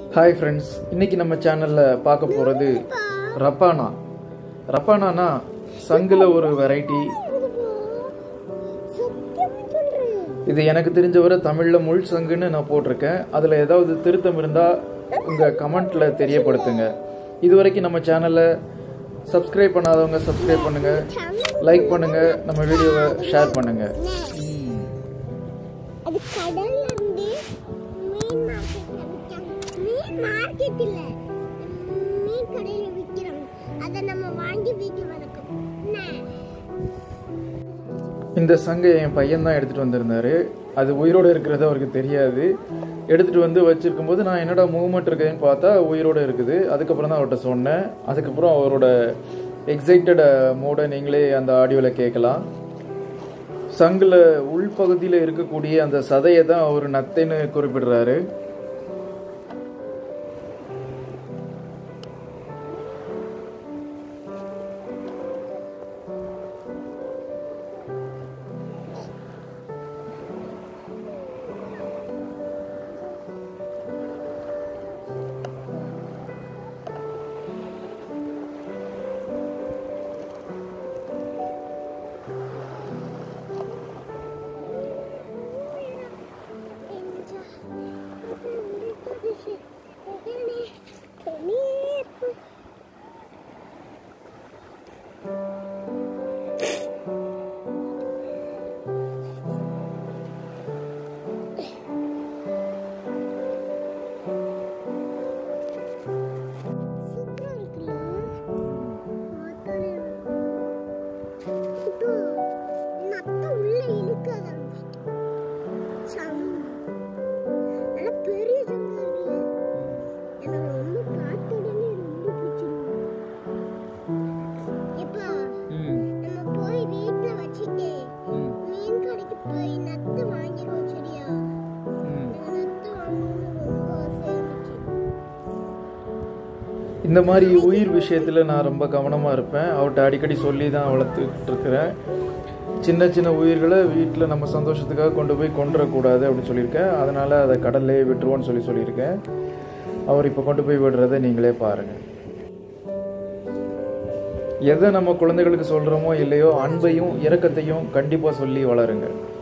hi friends இன்னைக்கு நம்ம சேனலில் பார்க்க போகிறது ரப்பானா ரப்பானானா சங்குல ஒரு வெரைட்டி இது எனக்கு தெரிஞ்சவரை தமிழில் முள் சங்குன்னு நான் போட்டிருக்கேன் அதில் ஏதாவது திருத்தம் இருந்தால் உங்கள் கமெண்ட்டில் தெரியப்படுத்துங்க இது வரைக்கும் நம்ம சேனலை சப்ஸ்கிரைப் பண்ணாதவங்க சப்ஸ்கிரைப் பண்ணுங்கள் லைக் பண்ணுங்கள் நம்ம வீடியோவை ஷேர் பண்ணுங்கள் அது கடல்ல இருந்து மீன் மார்க்கெட்ல விற்காங்க மீன் மார்க்கெட் இல்ல மீன் கடையில விற்கிறாங்க அதை நம்ம வாங்கி வீட்டில் வளர்க்கணும் என்ன இந்த சங்கை என் பையன் தான் எடுத்துகிட்டு வந்திருந்தாரு அது உயிரோடு இருக்கிறது அவருக்கு தெரியாது எடுத்துகிட்டு வந்து வச்சிருக்கும் போது நான் என்னடா மூவ்மெண்ட் இருக்குதுன்னு பார்த்தா உயிரோடு இருக்குது அதுக்கப்புறம் தான் அவர்கிட்ட சொன்னேன் அதுக்கப்புறம் அவரோட எக்ஸைட்டட் மோடை நீங்களே அந்த ஆடியோவில் கேட்கலாம் சங்கில் உள்பகுதியில் இருக்கக்கூடிய அந்த சதையை தான் அவர் நத்தைன்னு குறிப்பிடுறாரு சூப்பரா இருக்குல்ல பார்த்தாலே இப்போ நத்த உள்ள இழுக்க ஆரம்பிச்சிட்டு சங்கு நல்லா பெரிய சங்கா இருக்குல்ல எனக்கு ரொம்ப பார்த்த உடனே ரொம்ப பிடிச்சிருக்கு இப்போ நம்ம போய் வீட்டுல வச்சுட்டு மீன் கடைக்கு போய் நத்து வாங்கிடுவோம் சரியா எனக்கு நத்து வாங்கணும்னு ரொம்ப ஆசையா இருந்துச்சு இந்த மாதிரி உயிர் விஷயத்தில் நான் ரொம்ப கவனமாக இருப்பேன் அவர்கிட்ட அடிக்கடி சொல்லி தான் வளர்த்துக்கிட்டு இருக்கிறேன் சின்ன சின்ன உயிர்களை வீட்டில் நம்ம சந்தோஷத்துக்காக கொண்டு போய் கொண்டுறக்கூடாது அப்படின்னு சொல்லியிருக்கேன் அதனால் அதை கடல்லே விட்டுருவோன்னு சொல்லி சொல்லியிருக்கேன் அவர் இப்போ கொண்டு போய் விடுறதை நீங்களே பாருங்கள் எதை நம்ம குழந்தைகளுக்கு சொல்கிறோமோ இல்லையோ அன்பையும் இரக்கத்தையும் கண்டிப்பாக சொல்லி வளருங்க